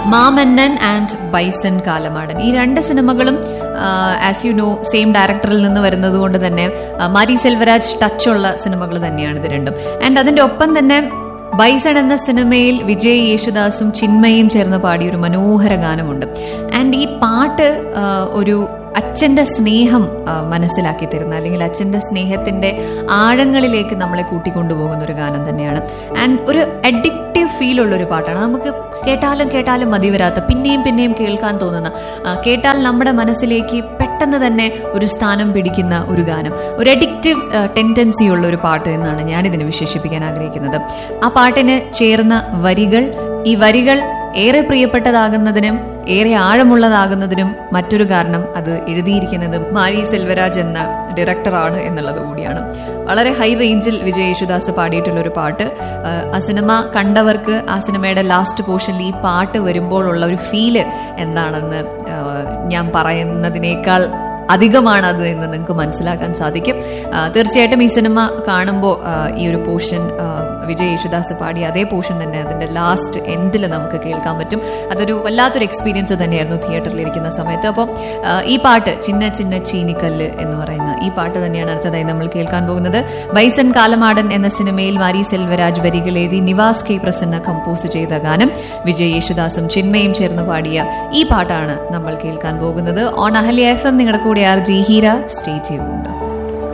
മാമന്നൻ and bison കാലമാടൻ ഈ രണ്ട് സിനിമകളും ആസ് യു നോ സെയിം ഡയറക്ടറിൽ നിന്ന് വരുന്നത് കൊണ്ട് തന്നെ ആ, മാരി സെൽവരാജ് ടച്ച് ഉള്ള സിനിമകൾ തന്നെയാണ് ഇത് രണ്ടും ആൻഡ് അതിന്റെ ഒപ്പം തന്നെ ബൈസൺ എന്ന സിനിമയിൽ വിജയ് യേശുദാസും ചിന്മയും ചേർന്ന് പാടിയ ഒരു മനോഹര ഗാനമുണ്ട് ആൻഡ് ഈ പാട്ട് ആ, ഒരു അച്ഛന്റെ സ്നേഹം ആ, മനസ്സിലാക്കി തരുന്ന അല്ലെങ്കിൽ അച്ഛന്റെ സ്നേഹത്തിന്റെ ആഴങ്ങളിലേക്ക് നമ്മളെ കൂട്ടിക്കൊണ്ടുപോകുന്ന ഒരു ഗാനം തന്നെയാണ് ആൻഡ് ഒരു അഡിക്റ്റീവ് ഫീൽ ഉള്ള ഒരു പാട്ടാണ് നമുക്ക് കേട്ടാലും കേട്ടാലും മതി വരാത്ത പിന്നെയും പിന്നെയും കേൾക്കാൻ തോന്നുന്ന ആ, കേട്ടാൽ നമ്മുടെ മനസ്സിലേക്ക് പെട്ടെന്ന് തന്നെ ഒരു സ്ഥാനം പിടിക്കുന്ന ഒരു ഗാനം ഒരു അഡിക്റ്റീവ് ടെൻഡൻസി ഉള്ള ഒരു പാട്ട് എന്നാണ് ഞാൻ ഇതിനെ വിശേഷിപ്പിക്കാൻ ആഗ്രഹിക്കുന്നത് ആ പാട്ടിന് ചേർന്ന വരികൾ ഈ വരികൾ ഏറെ പ്രിയപ്പെട്ടതാകുന്നതിനും ഏറെ ആഴമുള്ളതാകുന്നതിനും മറ്റൊരു കാരണം അത് എഴുതിയിരിക്കുന്നത് മാരി സെൽവരാജ് എന്ന ഡയറക്ടറാണ് എന്നുള്ളത് കൂടിയാണ് വളരെ ഹൈ റേഞ്ചിൽ വിജയ് യേശുദാസ് പാടിയിട്ടുള്ള ഒരു പാട്ട് ആ, ആ സിനിമ കണ്ടവർക്ക് ആ സിനിമയുടെ ലാസ്റ്റ് പോർഷനിൽ ഈ പാട്ട് വരുമ്പോഴുള്ള ഒരു ഫീല് എന്താണെന്ന് ആ, ഞാൻ പറയുന്നതിനേക്കാൾ അധികമാണ് അത് എന്ന് നിങ്ങൾക്ക് മനസ്സിലാക്കാൻ സാധിക്കും ആ, തീർച്ചയായിട്ടും ഈ സിനിമ കാണുമ്പോൾ ഈ ഒരു പോർഷൻ വിജയ് യേശുദാസ് പാടിയ അതേ പോർഷൻ തന്നെ അതിന്റെ ലാസ്റ്റ് എൻഡിൽ നമുക്ക് കേൾക്കാൻ പറ്റും അതൊരു വല്ലാത്തൊരു എക്സ്പീരിയൻസ് തന്നെയായിരുന്നു തിയേറ്ററിൽ ഇരിക്കുന്ന സമയത്ത് അപ്പോൾ ഈ പാട്ട് ചിന്ന ചിന്ന ചീനിക്കല്ല് എന്ന് പറയുന്ന ഈ പാട്ട് തന്നെയാണ് അടുത്തതായി നമ്മൾ കേൾക്കാൻ പോകുന്നത് ബൈസൺ കാലമാടൻ എന്ന സിനിമയിൽ മാരി സെൽവരാജ് വരികൾ എഴുതി നിവാസ് കെ പ്രസന്ന കമ്പോസ് ചെയ്ത ഗാനം വിജയ് യേശുദാസും ചിന്മയും ചേർന്ന് പാടിയ ഈ പാട്ടാണ് നമ്മൾ കേൾക്കാൻ പോകുന്നത് ഓൺ അഹല്യ എഫ് എം നിങ്ങളുടെ കൂടെ ആർ ജി ഹീര സ്റ്റേ ചെയ്യുന്നുണ്ട്